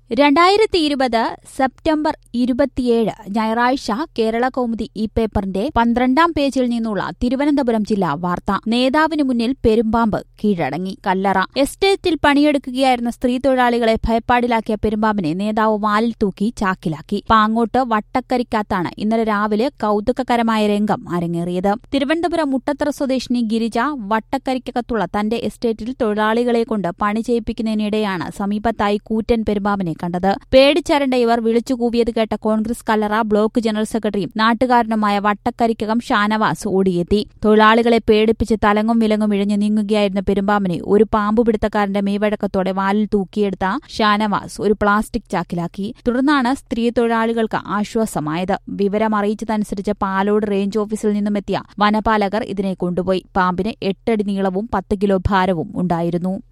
രണ്ടായിരത്തി ഇരുപത് സെപ്റ്റംബർ ഇരുപത്തിയേഴ് ഞായറാഴ്ച കേരള കൗമുദി ഈ പേപ്പറിന്റെ പന്ത്രണ്ടാം പേജിൽ നിന്നുള്ള തിരുവനന്തപുരം ജില്ലാ വാർത്ത നേതാവിന് മുന്നിൽ പെരുമ്പാമ്പ് കീഴടങ്ങി കല്ലറ എസ്റ്റേറ്റിൽ പണിയെടുക്കുകയായിരുന്ന സ്ത്രീ തൊഴിലാളികളെ ഭയപ്പാടിലാക്കിയ പെരുമ്പാമ്പിനെ നേതാവ് വാലിൽ തൂക്കി ചാക്കിലാക്കി പാങ്ങോട്ട് വട്ടക്കരിക്കാത്താണ് ഇന്നലെ രാവിലെ കൌതുകകരമായ രംഗം അരങ്ങേറിയത് തിരുവനന്തപുരം മുട്ടത്തറ സ്വദേശിനി ഗിരിജ വട്ടക്കരിക്കകത്തുള്ള തന്റെ എസ്റ്റേറ്റിൽ തൊഴിലാളികളെ കൊണ്ട് പണി ചെയ്യിപ്പിക്കുന്നതിനിടെയാണ് സമീപത്തായി കൂറ്റൻ പെരുമ്പാമ്പിനെ കണ്ടത് പേടിച്ചരണ്ട ഇവർ വിളിച്ചുകൂവിയത് കേട്ട കോൺഗ്രസ് കല്ലറ ബ്ലോക്ക് ജനറൽ സെക്രട്ടറിയും നാട്ടുകാരനുമായ വട്ടക്കരിക്കകം ഷാനവാസ് ഓടിയെത്തി തൊഴിലാളികളെ പേടിപ്പിച്ച് തലങ്ങും വിലങ്ങും ഇഴഞ്ഞു നീങ്ങുകയായിരുന്ന പെരുമ്പാമ്പിനെ ഒരു പാമ്പുപിടുത്തക്കാരന്റെ മെയ്വഴക്കത്തോടെ വാലിൽ തൂക്കിയെടുത്ത ഷാനവാസ് ഒരു പ്ലാസ്റ്റിക് ചാക്കിലാക്കി തുടർന്നാണ് സ്ത്രീ തൊഴിലാളികൾക്ക് ആശ്വാസമായത് വിവരം അറിയിച്ചതനുസരിച്ച് പാലോട് റേഞ്ച് ഓഫീസിൽ നിന്നുമെത്തിയ വനപാലകർ ഇതിനെ കൊണ്ടുപോയി പാമ്പിന് എട്ടടി നീളവും പത്ത് കിലോ ഭാരവും ഉണ്ടായിരുന്നു